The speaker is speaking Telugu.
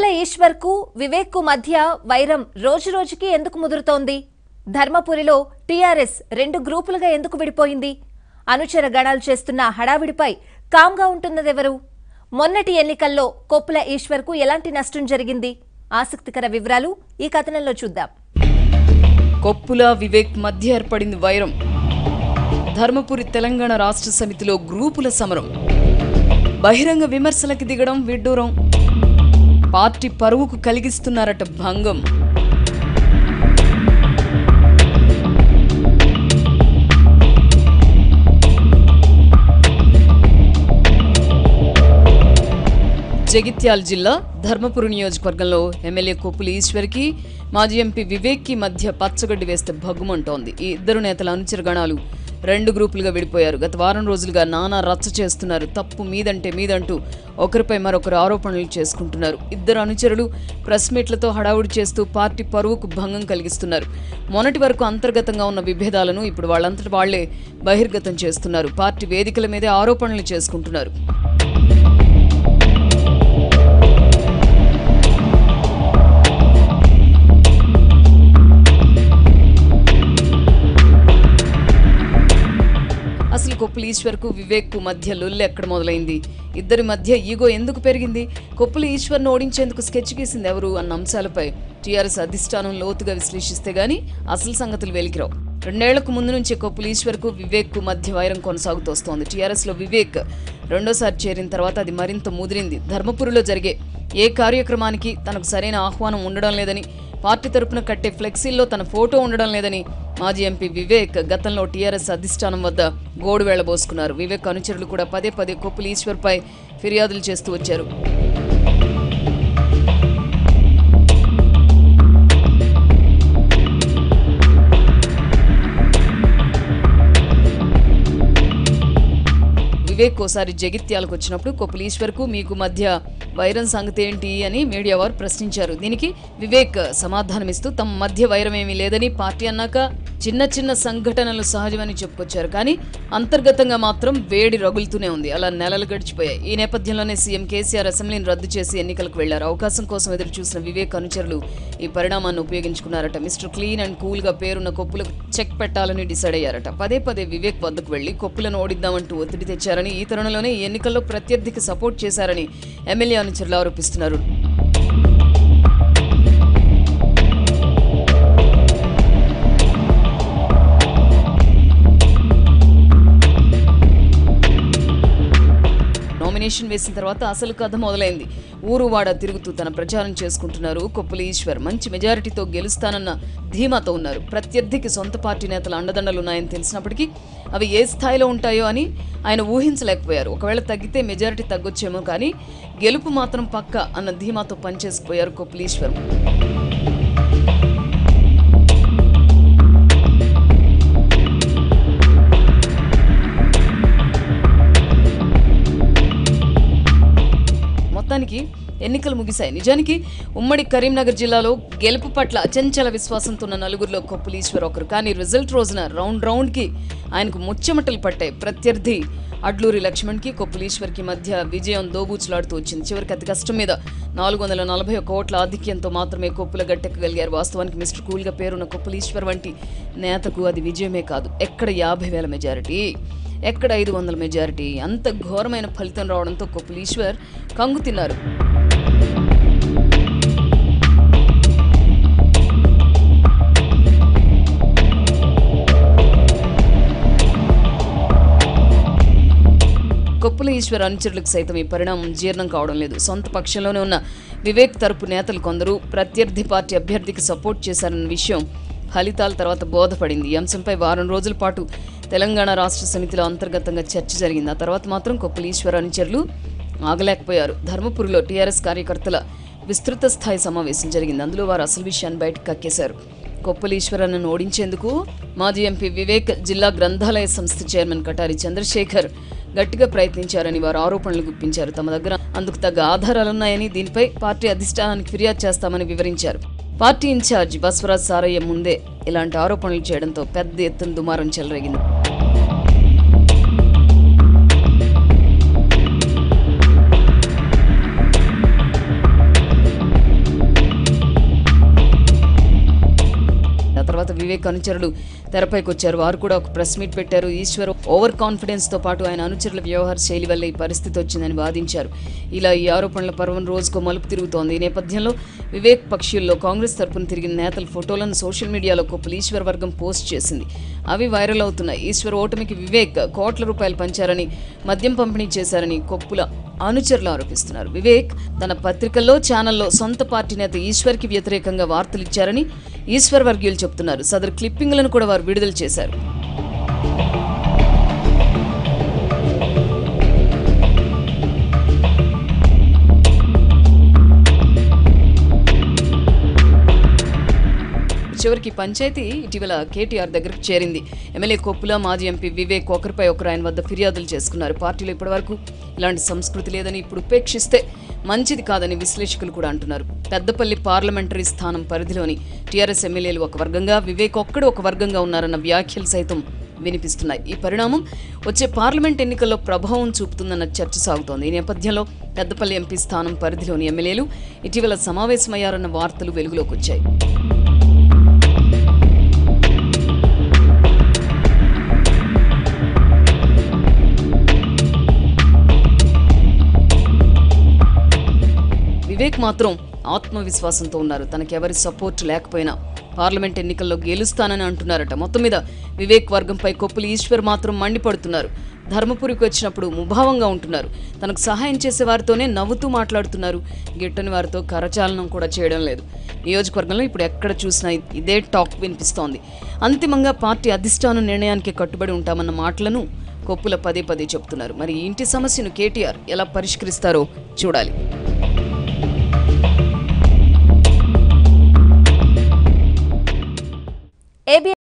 కొప్పుల ఈశ్వర్ కు వివేక్ కు మధ్య వైరం రోజురోజుకి ఎందుకు ముదురుతోంది ధర్మపురిలో టీఆర్ఎస్ రెండు గ్రూపులుగా ఎందుకు విడిపోయింది అనుచర గణాలు చేస్తున్న హడావిడిపై కామ్గా ఉంటున్నదెవరు మొన్నటి ఎన్నికల్లో కొప్పుల ఈశ్వర్ కు ఎలాంటి నష్టం జరిగింది ఆసక్తికర వివరాలు ఈ కథనంలో చూద్దాం కొప్పుల వివేక్ మధ్య ఏర్పడింది వైరం ధర్మపురి తెలంగాణ రాష్ట్ర సమితిలో గ్రూపుల సమరం బహిరంగ విమర్శలకి దిగడం విడ్డూరం పార్టీ పరువుకు కలిగిస్తున్నారట భంగం జగిత్యాల జిల్లా ధర్మపురి నియోజకవర్గంలో ఎమ్మెల్యే కొప్పుల ఈశ్వర్కి మాజీ ఎంపీ వివేక్కి మధ్య పచ్చగడ్డి వేస్తే భగ్గుమంటోంది ఈ ఇద్దరు నేతల అనుచరగణాలు రెండు గ్రూపులుగా విడిపోయారు గత వారం రోజులుగా నానా రచ్చ చేస్తున్నారు తప్పు మీదంటే మీదంటూ ఒకరిపై మరొకరు ఆరోపణలు చేసుకుంటున్నారు ఇద్దరు అనుచరులు ప్రెస్ మీట్లతో హడావుడి చేస్తూ పార్టీ పరువుకు భంగం కలిగిస్తున్నారు మొన్నటి వరకు అంతర్గతంగా ఉన్న విభేదాలను ఇప్పుడు వాళ్ళంతటి వాళ్లే బహిర్గతం చేస్తున్నారు పార్టీ వేదికల మీదే ఆరోపణలు చేసుకుంటున్నారు అసలు కొప్పుల ఈశ్వర్కు వివేక్కు మధ్య లొల్లు ఎక్కడ మొదలైంది ఇద్దరి మధ్య ఈగో ఎందుకు పెరిగింది కొప్పుల ఈశ్వర్ను ఓడించేందుకు స్కెచ్ గీసింది ఎవరు అన్న అంశాలపై టీఆర్ఎస్ అధిష్టానం లోతుగా విశ్లేషిస్తే గానీ అసలు సంగతులు వెలికిరావు రెండేళ్లకు ముందు నుంచే కొప్పుల ఈశ్వర్కు వివేక్కు మధ్య వైరం కొనసాగుతోస్తోంది టీఆర్ఎస్ లో వివేక్ రెండోసారి చేరిన తర్వాత అది మరింత ముదిరింది ధర్మపురిలో జరిగే ఏ కార్యక్రమానికి తనకు సరైన ఆహ్వానం ఉండడం లేదని పార్టీ తరపున కట్టే ఫ్లెక్సీల్లో తన ఫోటో ఉండడం లేదని మాజీ ఎంపీ వివేక్ గతంలో టీఆర్ఎస్ అధిష్టానం వద్ద గోడు వెళ్లబోసుకున్నారు వివేక్ అనుచరులు కూడా పదే పదే కొప్పుల ఈశ్వర్పై ఫిర్యాదులు చేస్తూ వచ్చారు వివేక్ ఓసారి జగిత్యాలకు వచ్చినప్పుడు కొప్పులీశ్వర్కు మీకు మధ్య వైరం సంగతి ఏంటి అని మీడియా వారు ప్రశ్నించారు దీనికి వివేక్ సమాధానమిస్తూ తమ మధ్య వైరం ఏమీ లేదని పార్టీ అన్నాక చిన్న చిన్న సంఘటనలు సహజమని చెప్పుకొచ్చారు కానీ అంతర్గతంగా మాత్రం వేడి రగులుతూనే ఉంది అలా నెలలు గడిచిపోయాయి ఈ నేపథ్యంలోనే సీఎం కేసీఆర్ అసెంబ్లీని రద్దు చేసి ఎన్నికలకు వెళ్లారు అవకాశం కోసం ఎదురు చూసిన వివేక్ అనుచరులు ఈ పరిణామాన్ని ఉపయోగించుకున్నారట మిస్టర్ క్లీన్ అండ్ కూల్ గా పేరున్న కొప్పులకు చెక్ పెట్టాలని డిసైడ్ అయ్యారట పదే పదే వివేక్ వద్దకు వెళ్లి కొప్పులను ఓడిద్దామంటూ ఒత్తిడి తెచ్చారని ఈ తరుణంలోనే ఈ ఎన్నికల్లో ప్రత్యర్థికి సపోర్ట్ చేశారని ఎమ్మెల్యే అనుచరులు ఆరోపిస్తున్నారు నామినేషన్ వేసిన తర్వాత అసలు కథ మొదలైంది ఊరు వాడ తిరుగుతూ తన ప్రచారం చేసుకుంటున్నారు కొప్పుల ఈశ్వర్ మంచి మెజారిటీతో గెలుస్తానన్న ధీమాతో ఉన్నారు ప్రత్యర్థికి సొంత పార్టీ నేతల అండదండలున్నాయని తెలిసినప్పటికీ అవి ఏ స్థాయిలో ఉంటాయో అని ఆయన ఊహించలేకపోయారు ఒకవేళ తగ్గితే మెజారిటీ తగ్గొచ్చేమో కానీ గెలుపు మాత్రం పక్క అన్న ధీమాతో పనిచేసిపోయారు కొప్పుల ఈశ్వర్ మొత్తానికి ఎన్నికలు ముగిశాయి నిజానికి ఉమ్మడి కరీంనగర్ జిల్లాలో గెలుపు పట్ల అచంచల విశ్వాసంతో ఉన్న నలుగురిలో కొప్పులీశ్వర్ ఒకరు కానీ రిజల్ట్ రోజున రౌండ్ రౌండ్కి ఆయనకు ముచ్చెమటలు పట్టాయి ప్రత్యర్థి అడ్లూరి లక్ష్మణ్కి కొప్పులీశ్వర్కి మధ్య విజయం దోబూచులాడుతూ వచ్చింది చివరికి అతి కష్టం మీద నాలుగు వందల నలభై ఒక్క ఓట్ల ఆధిక్యంతో మాత్రమే కొప్పుల గట్టెక్కగలిగారు వాస్తవానికి మిస్టర్ కూల్గా పేరున్న కొప్పులీశ్వర్ వంటి నేతకు అది విజయమే కాదు ఎక్కడ యాభై వేల మెజారిటీ ఎక్కడ ఐదు వందల మెజారిటీ అంత ఘోరమైన ఫలితం రావడంతో కొప్పులీశ్వర్ కంగు తిన్నారు కొప్పుల ఈశ్వర్ అనుచరులకు సైతం ఈ పరిణామం జీర్ణం కావడం లేదు సొంత పక్షంలోనే ఉన్న వివేక్ తరపు నేతలు కొందరు ప్రత్యర్థి పార్టీ అభ్యర్థికి సపోర్ట్ చేశారన్న విషయం ఫలితాల తర్వాత బోధపడింది ఈ అంశంపై వారం రోజుల పాటు తెలంగాణ రాష్ట్ర సమితిలో అంతర్గతంగా చర్చ జరిగింది ఆ తర్వాత మాత్రం కొప్పుల ఈశ్వర్ అనుచరులు ఆగలేకపోయారు ధర్మపురిలో టీఆర్ఎస్ కార్యకర్తల విస్తృత స్థాయి సమావేశం జరిగింది అందులో వారు అసలు విషయాన్ని బయటకు కక్కేశారు కొప్పలీశ్వరన్నను ఓడించేందుకు మాజీ ఎంపీ వివేక్ జిల్లా గ్రంథాలయ సంస్థ చైర్మన్ కటారి చంద్రశేఖర్ గట్టిగా ప్రయత్నించారని వారు ఆరోపణలు గుప్పించారు తమ దగ్గర అందుకు తగ్గ ఆధారాలున్నాయని దీనిపై పార్టీ అధిష్టానానికి ఫిర్యాదు చేస్తామని వివరించారు పార్టీ ఇన్ఛార్జ్ బస్వరాజ్ సారయ్య ముందే ఇలాంటి ఆరోపణలు చేయడంతో పెద్ద ఎత్తున దుమారం చెలరేగింది వివేక్ అనుచరులు తెరపైకి వచ్చారు వారు కూడా ఒక ప్రెస్ మీట్ పెట్టారు ఈశ్వర్ ఓవర్ కాన్ఫిడెన్స్ తో పాటు ఆయన అనుచరుల వ్యవహార శైలి వల్ల ఈ పరిస్థితి వచ్చిందని వాదించారు ఇలా ఈ ఆరోపణల పర్వం రోజుకో మలుపు తిరుగుతోంది ఈ నేపథ్యంలో వివేక్ పక్షుల్లో కాంగ్రెస్ తరపున తిరిగిన నేతల ఫోటోలను సోషల్ మీడియాలో కొప్పులు ఈశ్వర్ వర్గం పోస్ట్ చేసింది అవి వైరల్ అవుతున్నాయి ఈశ్వర్ ఓటమికి వివేక్ కోట్ల రూపాయలు పంచారని మద్యం పంపిణీ చేశారని కొప్పుల అనుచరులు ఆరోపిస్తున్నారు వివేక్ తన పత్రికల్లో ఛానల్లో సొంత పార్టీ నేత ఈశ్వర్కి వ్యతిరేకంగా వార్తలు ఇచ్చారని ఈశ్వర్ వర్గీయులు చెబుతున్నారు సదరు క్లిప్పింగ్లను కూడా వారు విడుదల చేశారు చివరికి పంచాయతీ ఇటీవల కేటీఆర్ దగ్గరకు చేరింది ఎమ్మెల్యే కొప్పుల మాజీ ఎంపీ వివేక్ ఒకరిపై ఒకరు ఆయన వద్ద ఫిర్యాదులు చేసుకున్నారు పార్టీలో ఇప్పటివరకు ఇలాంటి సంస్కృతి లేదని ఇప్పుడు ఉపేక్షిస్తే మంచిది కాదని విశ్లేషకులు కూడా అంటున్నారు పెద్దపల్లి పార్లమెంటరీ స్థానం పరిధిలోని టీఆర్ఎస్ ఎమ్మెల్యేలు ఒక వర్గంగా వివేక్ ఒక్కడు ఒక వర్గంగా ఉన్నారన్న వ్యాఖ్యలు సైతం వినిపిస్తున్నాయి ఈ పరిణామం వచ్చే పార్లమెంట్ ఎన్నికల్లో ప్రభావం చూపుతుందన్న చర్చ సాగుతోంది ఈ నేపథ్యంలో పెద్దపల్లి ఎంపీ స్థానం పరిధిలోని ఎమ్మెల్యేలు ఇటీవల సమావేశమయ్యారన్న వార్తలు వెలుగులోకి వచ్చాయి వివేక్ మాత్రం ఆత్మవిశ్వాసంతో ఉన్నారు తనకెవరి సపోర్ట్ లేకపోయినా పార్లమెంట్ ఎన్నికల్లో గెలుస్తానని అంటున్నారట మొత్తం మీద వివేక్ వర్గంపై కొప్పులు ఈశ్వర్ మాత్రం మండిపడుతున్నారు ధర్మపురికి వచ్చినప్పుడు ముభావంగా ఉంటున్నారు తనకు సహాయం చేసే వారితోనే నవ్వుతూ మాట్లాడుతున్నారు గిట్టని వారితో కరచాలనం కూడా చేయడం లేదు నియోజకవర్గంలో ఇప్పుడు ఎక్కడ చూసినా ఇదే టాక్ వినిపిస్తోంది అంతిమంగా పార్టీ అధిష్టాన నిర్ణయానికి కట్టుబడి ఉంటామన్న మాటలను కొప్పుల పదే పదే చెప్తున్నారు మరి ఈ ఇంటి సమస్యను కేటీఆర్ ఎలా పరిష్కరిస్తారో చూడాలి ఏబిఎన్